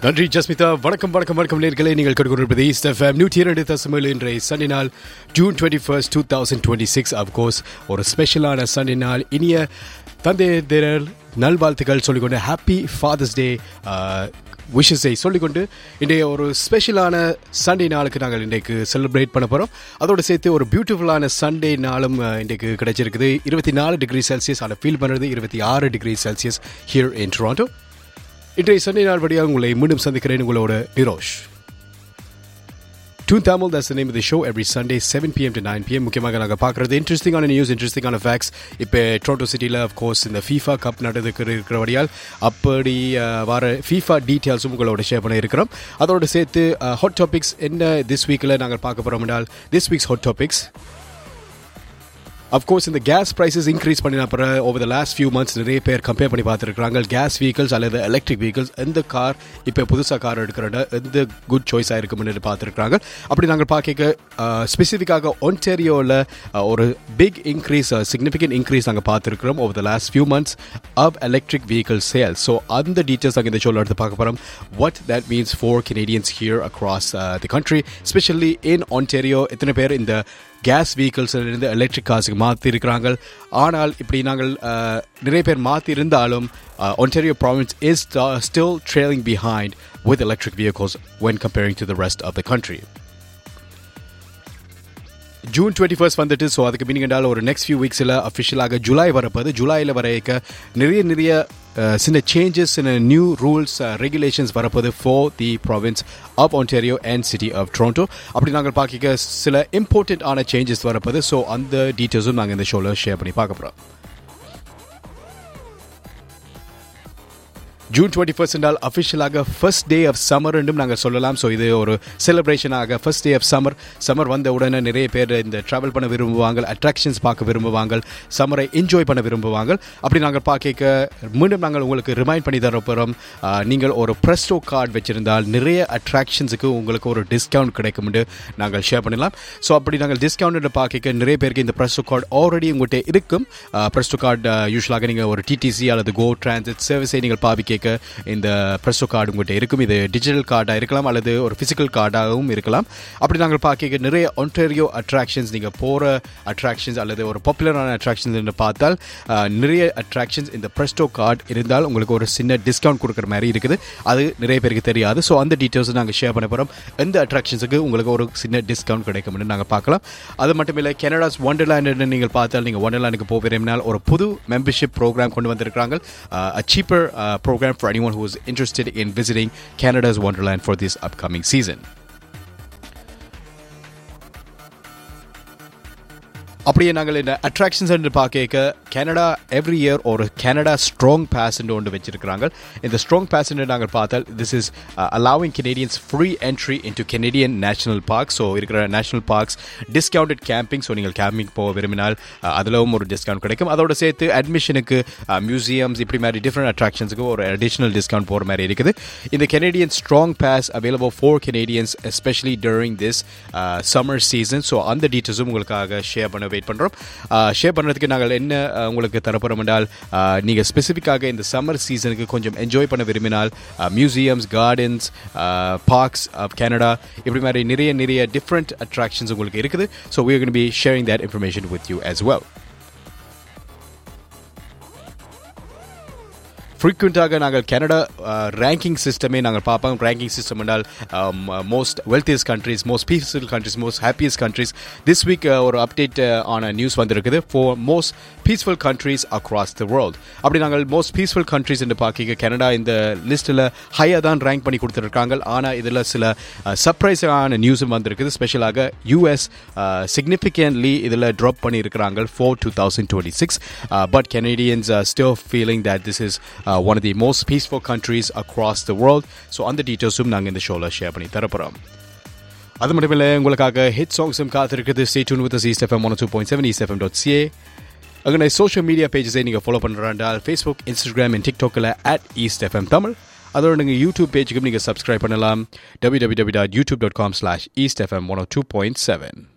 நன்றி ஜஸ்மிதா வணக்கம் வணக்கம் வணக்கம் நேர்களை நீங்கள் கொடுக்கொண்டிருப்பது ஈஸ்ட் எஃப்எம் நூற்றி இரண்டு தசமில் இன்றைய சண்டே நாள் June twenty first two thousand twenty six of course ஒரு ஸ்பெஷலான சண்டே நாள் இனிய தந்தை திரர் நல்வாழ்த்துக்கள் சொல்லிக்கொண்டு ஹாப்பி ஃபாதர்ஸ் டே விஷஸை சொல்லிக்கொண்டு இன்றைய ஒரு ஸ்பெஷலான சண்டே நாளுக்கு நாங்கள் இன்றைக்கு செலிப்ரேட் பண்ண போகிறோம் அதோடு சேர்த்து ஒரு பியூட்டிஃபுல்லான சண்டே நாளும் அஹ், இன்றைக்கு கிடைச்சிருக்குது இருபத்தி நாலு டிகிரி செல்சியஸ் அதை ஃபீல் பண்ணுறது இருபத்தி ஆறு degree Celsius here in Toronto இன்றைய சண்டே நாள் வழியாக உங்களை மீண்டும் சந்திக்கிறேன் உங்களோட Nirosh Toon Tamil, that's the name of the show every Sunday, 7 p.m. to 9 p.m. முக்கியமாக நாங்கள் பார்க்குறது இன்ட்ரெஸ்டிங்கான நியூஸ் இன்ட்ரெஸ்டிங்கான ஃபேக்ட்ஸ் இப்போ டொரண்டோ சிட்டியில் கோர்ஸ் இந்த ஃபீஃபா கப் நடந்துக்கிற இருக்கிறபடியால் அப்படி அஹ், வர ஃபீஃபா டீட்டெயில்ஸும் உங்களோட ஷேர் பண்ண இருக்கிறோம் அதோடு சேர்த்து ஹாட் டாபிக்ஸ் என்ன திஸ் வீக்கில் நாங்கள் பார்க்க போகிறோம் என்றால் this week's hot topics of course இந்த கேஸ் ப்ரைஸஸ் இன்க்ரீஸ் பண்ணின அப்புறம் over the last few months நிறைய பேர் கம்பேர் பண்ணி பார்த்துருக்காங்க கேஸ் vehicles அல்லது எலக்ட்ரிக் vehicles எந்த கார் இப்போ புதுசாக கார் எடுக்கிறத எந்த குட் சாய்ஸாக இருக்கும்னு பார்த்துருக்காங்க அப்படி நாங்கள் பார்க்க ஸ்பெசிஃபிக்காக ஒன்டேரியோவில் ஒரு பிக் இன்க்ரீஸ் சிக்னிஃபிகண்ட் இன்க்ரீஸ் நாங்கள் பார்த்துருக்கிறோம் over the last few months of electric vehicle sale so அந்த டீட்டெயில்ஸ் நாங்கள் இந்த ஷோவில் எடுத்து பார்க்க போகிறோம் what that means for Canadians here across the country specially in Ontario எத்தனை பேர் இந்த கேஸ் இருந்து எலக்ட்ரிக் கார்ஸுக்கு மாற்றி இருக்கிறாங்க ஆனால் இப்படி நாங்கள் அஹ், நிறைய பேர் மாற்றி இருந்தாலும் Ontario province is still trailing behind with electric vehicles when comparing to the rest of the country June twenty first வந்துட்டு ஸோ அதுக்கு மீனிங் என்றால் ஒரு நெக்ஸ்ட் ஃபியூ வீக்ஸில் அஃபிஷியலாக ஜூலை வரப்போது ஜூலையில் வரைக்க நிறைய நிறைய அஹ், சின்ன சேஞ்சஸ் சின்ன நியூ ரூல்ஸ் ரெகுலேஷன்ஸ் வரப்போது for the province of Ontario and city of Toronto அப்படி நாங்கள் பார்க்க சில இம்பார்ட்டண்ட் ஆன சேஞ்சஸ் வரப்போது ஸோ அந்த டீட்டெயில்ஸும் நாங்கள் இந்த ஷோவில் ஷேர் பண்ணி பார்க்க போகிறோம் ஜூன் டுவெண்ட்டி ஃபர்ஸ்ட் என்றால் அஃபிஷியலாக ஃபர்ஸ்ட் டே ஆஃப் சம்மர் என்றும் நாங்கள் சொல்லலாம் ஸோ இது ஒரு செலிப்ரேஷனாக first day of summer summer வந்த உடனே நிறைய பேர் இந்த ட்ராவல் பண்ண விரும்புவாங்க அட்ராக்ஷன்ஸ் பார்க்க விரும்புவாங்க சம்மரை என்ஜாய் பண்ண விரும்புவாங்க அப்படி நாங்கள் பார்க்க மீண்டும் நாங்கள் உங்களுக்கு ரிமைண்ட் பண்ணி தர போகிறோம் நீங்கள் ஒரு ப்ரெஸ்டோ கார்டு வச்சிருந்தால் நிறைய அட்ராக்ஷன்ஸுக்கு உங்களுக்கு ஒரு டிஸ்கவுண்ட் கிடைக்கும்னு நாங்கள் ஷேர் பண்ணலாம் ஸோ அப்படி நாங்கள் டிஸ்கவுண்ட் பார்க்க நிறைய பேருக்கு இந்த ப்ரெஸ்டோ கார்டு ஆல்ரெடி உங்கள்கிட்ட இருக்கும் ப்ரெஸ்டோ கார்டு யூஸ்வலாக நீங்கள் ஒரு டிடிசி அல்லது கோ டிரான்சிட் சர்வீஸை நீங்கள் பாவி கேட்க இந்த ப்ரெஸ்டோ கார்டு உங்கள்கிட்ட இருக்கும் இது டிஜிட்டல் கார்டாக இருக்கலாம் அல்லது ஒரு ஃபிசிக்கல் கார்டாகவும் இருக்கலாம் அப்படி நாங்கள் பார்க்க நிறைய ஒன்டேரியோ அட்ராக்ஷன்ஸ் நீங்கள் போகிற அட்ராக்ஷன்ஸ் அல்லது ஒரு பாப்புலரான அட்ராக்ஷன்ஸ் என்று பார்த்தால் அஹ், நிறைய அட்ராக்ஷன்ஸ் இந்த ப்ரெஸ்டோ கார்டு இருந்தால் உங்களுக்கு ஒரு சின்ன டிஸ்கவுண்ட் கொடுக்குற மாதிரி இருக்குது அது நிறைய பேருக்கு தெரியாது ஸோ அந்த டீட்டெயில்ஸ் நாங்கள் ஷேர் பண்ண போகிறோம் எந்த அட்ராக்ஷன்ஸுக்கு உங்களுக்கு ஒரு சின்ன டிஸ்கவுண்ட் கிடைக்கும்னு நாங்கள் பார்க்கலாம் அது மட்டும் இல்லை கனடாஸ் ஒண்டர்லேண்ட் நீங்கள் பார்த்தால் நீங்கள் ஒண்டர்லேண்டுக்கு போக விரும்பினால் ஒரு புது மெம்பர்ஷிப் ப்ரோக்ராம் கொண்டு வந்திருக்கிறாங்க a cheaper uh, program for anyone who is interested in visiting Canada's Wonderland for this upcoming season. அப்படியே நாங்கள் இந்த அட்ராக்ஷன்ஸ் என்று பார்க்க கனடா எவ்ரி இயர் ஒரு கனடா ஸ்ட்ராங் பாஸ் ஒன்று வச்சிருக்கிறாங்க இந்த ஸ்ட்ராங் பாஸ் நாங்கள் பார்த்தால் this is allowing Canadians free entry into Canadian national park so இருக்கிற national parks discounted camping so நீங்கள் கேம்பிங் போக விரும்பினால் uh, அதிலும் ஒரு டிஸ்கவுண்ட் கிடைக்கும் அதோட சேர்த்து அட்மிஷனுக்கு மியூசியம்ஸ் இப்படி மாதிரி டிஃப்ரெண்ட் அட்ராக்ஷன்ஸுக்கு ஒரு அடிஷனல் டிஸ்கவுண்ட் போகிற மாதிரி இருக்குது இந்த Canadian strong pass available for Canadians especially during this summer season so அந்த டீட்டெயில்ஸும் உங்களுக்காக ஷேர் பண்ண வெயிட் பண்ணுறோம் ஷேர் பண்ணுறதுக்கு நாங்கள் என்ன uh, உங்களுக்கு தரப்போகிறோம் என்றால் நீங்கள் ஸ்பெசிஃபிக்காக இந்த சம்மர் சீசனுக்கு கொஞ்சம் என்ஜாய் பண்ண விரும்பினால் museums gardens parks of Canada இப்படி மாதிரி நிறைய நிறைய டிஃப்ரெண்ட் அட்ராக்ஷன்ஸ் உங்களுக்கு இருக்குது so we are going to be sharing that information with you as well ஃப்ரீக்வெண்ட்டாக நாங்கள் கனடா ரேங்கிங் சிஸ்டமே நாங்கள் பார்ப்போம் ரேங்கிங் சிஸ்டம் என்றால் most wealthiest countries most peaceful countries most happiest countries this week ஒரு அப்டேட் ஆன நியூஸ் வந்திருக்குது for most peaceful countries across the world அப்படி நாங்கள் மோஸ்ட் பீஸ்ஃபுல் கண்ட்ரீஸ் என்று பார்க்க கனடா இந்த லிஸ்ட்டில் ஹையாக தான் ரேங்க் பண்ணி கொடுத்துருக்காங்க ஆனால் இதில் சில சர்ப்ரைஸான நியூஸும் வந்திருக்குது ஸ்பெஷலாக யூஎஸ் சிக்னிஃபிகன்ட்லி இதில் ட்ராப் பண்ணியிருக்கிறாங்க for two thousand twenty six but Canadians still feeling that this is one of the most peaceful countries across the world so அந்த டீட்டெயில்ஸும் நாங்கள் இந்த ஷோவில் ஷேர் பண்ணி தரப்போகிறோம் அது மட்டும் இல்லை உங்களுக்காக ஹிட் சாங்ஸும் காத்திருக்குது stay tune with East FM one two point seven East FM dot CA அங்கே சோஷியல் மீடியா பேஜஸை நீங்கள் ஃபாலோ பண்ணுறாண்டால் ஃபேஸ்புக் இன்ஸ்டாகிராம் அண்ட் டிக்டாக்கில் அட் ஈஸ்ட் எஃப்எம் தமிழ் அதோட நீங்கள் யூடியூப் பேஜுக்கும் நீங்கள் சப்ஸ்கிரைப் பண்ணலாம் W W W dot YouTube dot com slash East FM one two point seven